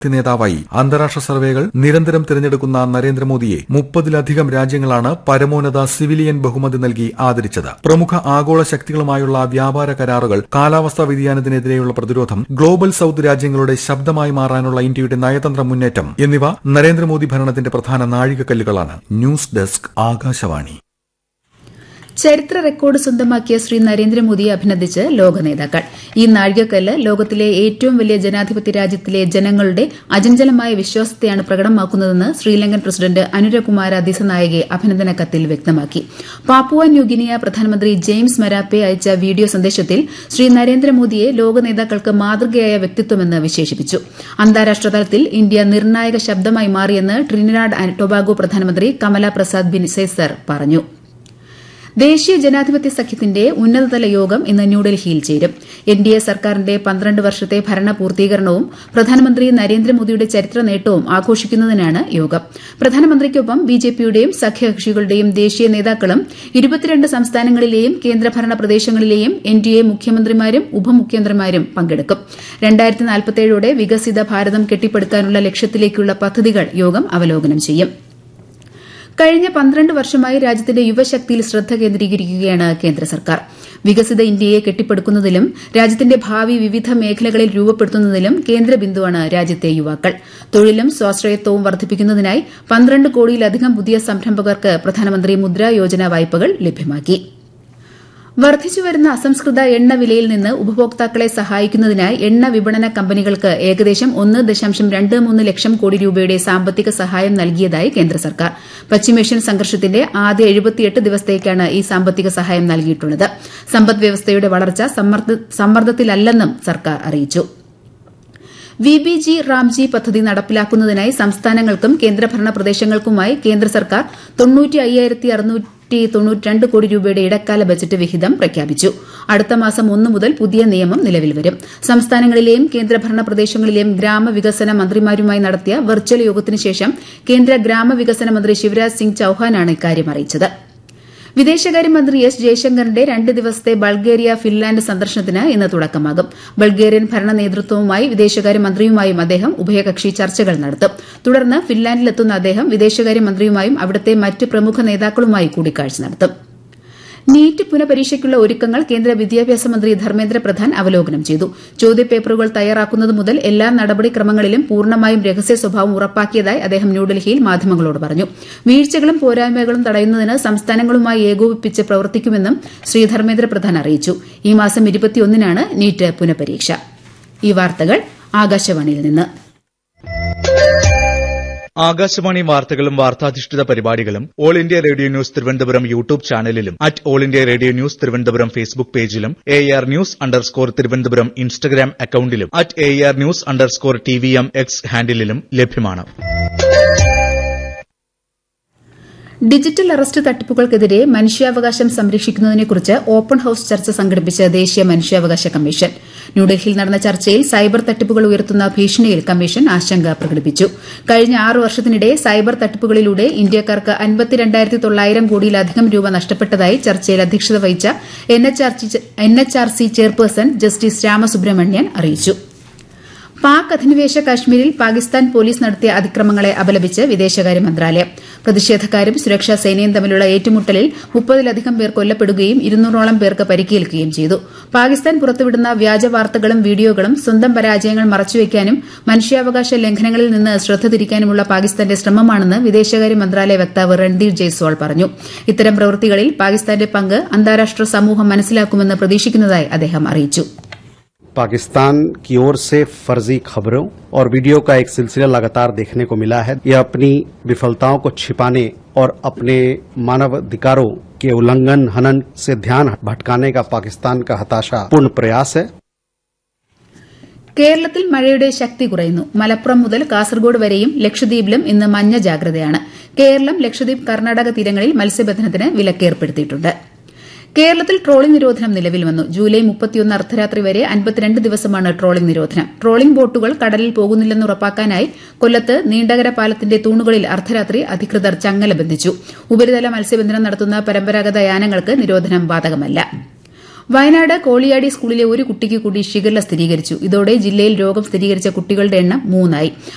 നേതാവായി അന്താരാഷ്ട്ര സർവേകൾ നിരന്തരം തിരഞ്ഞെടുക്കുന്ന നരേന്ദ്രമോദിയെ മുപ്പതിലധികം രാജ്യങ്ങളാണ് പരമോന്നത സിവിലിയൻ ബഹുമതി നൽകി ആദരിച്ചത് പ്രമുഖ ആഗോള ശക്തികളുമായുള്ള വ്യാപാര കരാറുകൾ കാലാവസ്ഥാ വ്യതിയാനത്തിനെതിരെയുള്ള പ്രതിരോധം ഗ്ലോബൽ സൌത്ത് രാജ്യങ്ങളുടെ ശബ്ദമായി മാറാനുള്ള ഇന്ത്യയുടെ നയതന്ത്ര മുന്നേറ്റം എന്നിവ നരേന്ദ്രമോദി ഭരണത്തിന്റെ പ്രധാന നാഴികക്കല്ലുകളാണ് ന്യൂസ് ഡെസ്ക് ആകാശവാണി ചരിത്ര റെക്കോർഡ് സ്വന്തമാക്കിയ ശ്രീ നരേന്ദ്രമോദിയെ അഭിനന്ദിച്ച് ലോക നേതാക്കൾ ഈ നാഴികക്കല്ല് ലോകത്തിലെ ഏറ്റവും വലിയ ജനാധിപത്യ രാജ്യത്തിലെ ജനങ്ങളുടെ അചഞ്ചലമായ വിശ്വാസത്തെയാണ് പ്രകടമാക്കുന്നതെന്ന് ശ്രീലങ്കൻ പ്രസിഡന്റ് അനുരകുമാര ദിസനായകെ അഭിനന്ദന കത്തിൽ വ്യക്തമാക്കി പാപ്പുവ ന്യൂഗിനിയ പ്രധാനമന്ത്രി ജെയിംസ് മരാപ്പെ അയച്ച വീഡിയോ സന്ദേശത്തിൽ ശ്രീ നരേന്ദ്രമോദിയെ ലോക നേതാക്കൾക്ക് മാതൃകയായ വ്യക്തിത്വമെന്ന് വിശേഷിപ്പിച്ചു അന്താരാഷ്ട്ര തലത്തിൽ ഇന്ത്യ നിർണായക ശബ്ദമായി മാറിയെന്ന് ട്രിനിഡാഡ് ആന്റ് ടൊബാഗോ പ്രധാനമന്ത്രി കമല പ്രസാദ് ബിൻസേസർ പറഞ്ഞു ദേശീയ ജനാധിപത്യ സഖ്യത്തിന്റെ ഉന്നതതല യോഗം ഇന്ന് ന്യൂഡൽഹിയിൽ ചേരും എൻ ഡി എ സർക്കാരിന്റെ പന്ത്രണ്ട് വർഷത്തെ ഭരണ പൂർത്തീകരണവും പ്രധാനമന്ത്രി നരേന്ദ്രമോദിയുടെ ചരിത്ര നേട്ടവും ആഘോഷിക്കുന്നതിനാണ് യോഗം പ്രധാനമന്ത്രിക്കൊപ്പം ബിജെപിയുടെയും സഖ്യകക്ഷികളുടെയും ദേശീയ നേതാക്കളും ഇരുപത്തിരണ്ട് സംസ്ഥാനങ്ങളിലെയും കേന്ദ്രഭരണ പ്രദേശങ്ങളിലെയും എൻ ഡി എ മുഖ്യമന്ത്രിമാരും ഉപമുഖ്യമന്ത്രിമാരും പങ്കെടുക്കും രണ്ടായിരത്തി നാൽപ്പത്തേഴോടെ വികസിത ഭാരതം കെട്ടിപ്പടുക്കാനുള്ള ലക്ഷ്യത്തിലേക്കുള്ള പദ്ധതികൾ യോഗം അവലോകനം ചെയ്യും കഴിഞ്ഞ പന്ത്രണ്ട് വർഷമായി രാജ്യത്തിന്റെ യുവശക്തിയിൽ ശ്രദ്ധ കേന്ദ്രീകരിക്കുകയാണ് കേന്ദ്ര സർക്കാർ വികസിത ഇന്ത്യയെ കെട്ടിപ്പടുക്കുന്നതിലും രാജ്യത്തിന്റെ ഭാവി വിവിധ മേഖലകളിൽ രൂപപ്പെടുത്തുന്നതിലും കേന്ദ്ര ബിന്ദുവാണ് രാജ്യത്തെ യുവാക്കൾ തൊഴിലും സ്വാശ്രയത്വവും വർദ്ധിപ്പിക്കുന്നതിനായി പന്ത്രണ്ട് കോടിയിലധികം പുതിയ സംരംഭകർക്ക് പ്രധാനമന്ത്രി മുദ്രാ യോജന വായ്പകൾ ലഭ്യമാക്കി വർദ്ധിച്ചുവരുന്ന അസംസ്കൃത എണ്ണ വിലയിൽ നിന്ന് ഉപഭോക്താക്കളെ സഹായിക്കുന്നതിനായി എണ്ണ വിപണന കമ്പനികൾക്ക് ഏകദേശം ഒന്ന് ദശാംശം രണ്ട് മൂന്ന് ലക്ഷം കോടി രൂപയുടെ സാമ്പത്തിക സഹായം നൽകിയതായി കേന്ദ്ര സർക്കാർ പശ്ചിമേഷ്യൻ സംഘർഷത്തിന്റെ ആദ്യ എഴുപത്തിയെട്ട് ദിവസത്തേക്കാണ് ഈ സാമ്പത്തിക സഹായം നൽകിയിട്ടുള്ളത് സമ്പദ് വ്യവസ്ഥയുടെ വളർച്ച സമ്മർദ്ദത്തിലല്ലെന്നും സർക്കാർ അറിയിച്ചു വി ബി ജി റാംജി പദ്ധതി നടപ്പിലാക്കുന്നതിനായി സംസ്ഥാനങ്ങൾക്കും കേന്ദ്രഭരണ പ്രദേശങ്ങൾക്കുമായി കേന്ദ്ര സർക്കാർ തൊണ്ണൂറ്റി അയ്യായിരത്തി അറുന്നൂറ്റി തൊണ്ണൂറ്റിരണ്ട് കോടി രൂപയുടെ ഇടക്കാല ബജറ്റ് വിഹിതം പ്രഖ്യാപിച്ചു അടുത്ത മാസം ഒന്ന് മുതൽ പുതിയ നിയമം നിലവിൽ വരും സംസ്ഥാനങ്ങളിലെയും കേന്ദ്രഭരണ പ്രദേശങ്ങളിലെയും ഗ്രാമവികസന മന്ത്രിമാരുമായി നടത്തിയ വെർച്വൽ യോഗത്തിനു ശേഷം കേന്ദ്ര ഗ്രാമവികസന മന്ത്രി ശിവരാജ് സിംഗ് ചൌഹാനാണ് ഇക്കാര്യം അറിയിച്ചത് വിദേശകാര്യമന്ത്രി എസ് ജയശങ്കറിന്റെ രണ്ട് ദിവസത്തെ ബൾഗേറിയ ഫിൻലാൻഡ് സന്ദർശനത്തിന് ഇന്ന് തുടക്കമാകും ബൾഗേറിയൻ ഭരണ നേതൃത്വവുമായി വിദേശകാര്യമന്ത്രിയുമായും അദ്ദേഹം ഉഭയകക്ഷി ചർച്ചകൾ നടത്തും തുടർന്ന് ഫിൻലാൻഡിലെത്തുന്ന അദ്ദേഹം വിദേശകാര്യമന്ത്രിയുമായും അവിടുത്തെ മറ്റ് പ്രമുഖ നേതാക്കളുമായി കൂടിക്കാഴ്ച നടത്തും നീറ്റ് പുനഃപരീക്ഷയ്ക്കുള്ള ഒരുക്കങ്ങൾ കേന്ദ്ര വിദ്യാഭ്യാസ മന്ത്രി ധർമ്മേന്ദ്ര പ്രധാൻ അവലോകനം ചെയ്തു ചോദ്യപേപ്പറുകൾ തയ്യാറാക്കുന്നത് മുതൽ എല്ലാ നടപടിക്രമങ്ങളിലും പൂർണ്ണമായും രഹസ്യ സ്വഭാവം ഉറപ്പാക്കിയതായി അദ്ദേഹം ന്യൂഡൽഹിയിൽ മാധ്യമങ്ങളോട് പറഞ്ഞു വീഴ്ചകളും പോരായ്മകളും തടയുന്നതിന് സംസ്ഥാനങ്ങളുമായി ഏകോപിപ്പിച്ച് പ്രവർത്തിക്കുമെന്നും ശ്രീ ധർമ്മേന്ദ്ര പ്രധാൻ അറിയിച്ചു ഈ മാസം ഇരുപത്തിയൊന്നിനാണ് നീറ്റ് പുനഃപരീക്ഷ ഈ വാർത്തകൾ ആകാശവാണിയിൽ നിന്ന് ആകാശവാണി വാർത്തകളും വാർത്താധിഷ്ഠിത പരിപാടികളും All India Radio news Thiruvananthapuram YouTube ചാനലിലും at All India Radio news Thiruvananthapuram Facebook പേജിലും A R news underscore Thiruvananthapuram Instagram അക്കൌണ്ടിലും at A R news underscore T V M X ഹാൻഡിലും ലഭ്യമാണ് ഡിജിറ്റൽ അറസ്റ്റ് തട്ടിപ്പുകൾക്കെതിരെ മനുഷ്യാവകാശം സംരക്ഷിക്കുന്നതിനെക്കുറിച്ച് ഓപ്പൺ ഹൌസ് ചർച്ച സംഘടിപ്പിച്ച ദേശീയ മനുഷ്യാവകാശ കമ്മീഷൻ ന്യൂഡൽഹിയിൽ നടന്ന ചർച്ചയിൽ സൈബർ തട്ടിപ്പുകൾ ഉയർത്തുന്ന ഭീഷണിയിൽ കമ്മീഷൻ ആശങ്ക പ്രകടിപ്പിച്ചു കഴിഞ്ഞ ആറ് വർഷത്തിനിടെ സൈബർ തട്ടിപ്പുകളിലൂടെ ഇന്ത്യക്കാർക്ക് അൻപത്തിരണ്ടായിരത്തി തൊള്ളായിരം കോടിയിലധികം രൂപ നഷ്ടപ്പെട്ടതായി ചർച്ചയിൽ അധ്യക്ഷത വഹിച്ച N H R C chairperson justice Ramasubramanian അറിയിച്ചു പാക് അധിനിവേശ കാശ്മീരിൽ പാകിസ്ഥാൻ പോലീസ് നടത്തിയ അതിക്രമങ്ങളെ അപലപിച്ച് വിദേശകാര്യ മന്ത്രാലയം പ്രതിഷേധക്കാരും സുരക്ഷാ സേനയും തമ്മിലുള്ള ഏറ്റുമുട്ടലിൽ മുപ്പതിലധികം പേർ കൊല്ലപ്പെടുകയും ഇരുന്നൂറോളം പേർക്ക് പരിക്കേൽക്കുകയും ചെയ്തു പാകിസ്ഥാൻ പുറത്തുവിടുന്ന വ്യാജ വാർത്തകളും വീഡിയോകളും സ്വന്തം പരാജയങ്ങൾ മറച്ചുവെക്കാനും മനുഷ്യാവകാശ ലംഘനങ്ങളിൽ നിന്ന് ശ്രദ്ധ തിരിക്കാനുമുള്ള പാകിസ്ഥാന്റെ ശ്രമമാണെന്ന് വിദേശകാര്യ മന്ത്രാലയ വക്താവ് രൺദീർ ജയ്സ്വാൾ പറഞ്ഞു ഇത്തരം പ്രവൃത്തികളിൽ പാകിസ്ഥാന്റെ പങ്ക് അന്താരാഷ്ട്ര സമൂഹം മനസ്സിലാക്കുമെന്ന് പ്രതീക്ഷിക്കുന്നതായി അദ്ദേഹം അറിയിച്ചു पाकिस्तान की ओर से फर्जी खबरों और वीडियो का एक सिलसिला लगातार देखने को मिला है यह अपनी विफलताओं को छिपाने और अपने मानवाधिकारों के उल्लंघन हनन से ध्यान भटकाने का पाकिस्तान का हताशा पूर्ण प्रयास है കേരളത്തിൽ മഴയുടെ ശക്തി കുറയുന്നു മലപ്പുറം മുതൽ കാസർഗോഡ് വരെയും ലക്ഷദ്വീപിലും ഇന്ന് മഞ്ഞ ജാഗ്രതയാണ് കേരളം ലക്ഷദ്വീപ് കർണാടക തീരങ്ങളിൽ മത്സ്യബന്ധനത്തിന് വിലക്കേർപ്പെടുത്തിയിട്ടുണ്ട് കേരളത്തിൽ ട്രോളിംഗ് നിരോധനം നിലവിൽ വന്നു ജൂലൈ മുപ്പത്തിയൊന്ന് അർദ്ധരാത്രി വരെ അൻപത്തിരണ്ട് ദിവസമാണ് ട്രോളിംഗ് നിരോധനം ട്രോളിംഗ് ബോട്ടുകൾ കടലിൽ പോകുന്നില്ലെന്ന് ഉറപ്പാക്കാനായി കൊല്ലത്ത് നീണ്ടകര പാലത്തിന്റെ തൂണുകളിൽ അർദ്ധരാത്രി അധികൃതർ ചങ്ങല ബന്ധിച്ചു ഉപരിതല മത്സ്യബന്ധനം നടത്തുന്ന പരമ്പരാഗത യാനങ്ങൾക്ക് നിരോധനം ബാധകമല്ല വയനാട് കോളിയാടി സ്കൂളിലെ ഒരു കുട്ടിക്ക് കൂടി ഷിഗല്ല സ്ഥിരീകരിച്ചു ഇതോടെ ജില്ലയിൽ രോഗം സ്ഥിരീകരിച്ച കുട്ടികളുടെ എണ്ണം മൂന്നായി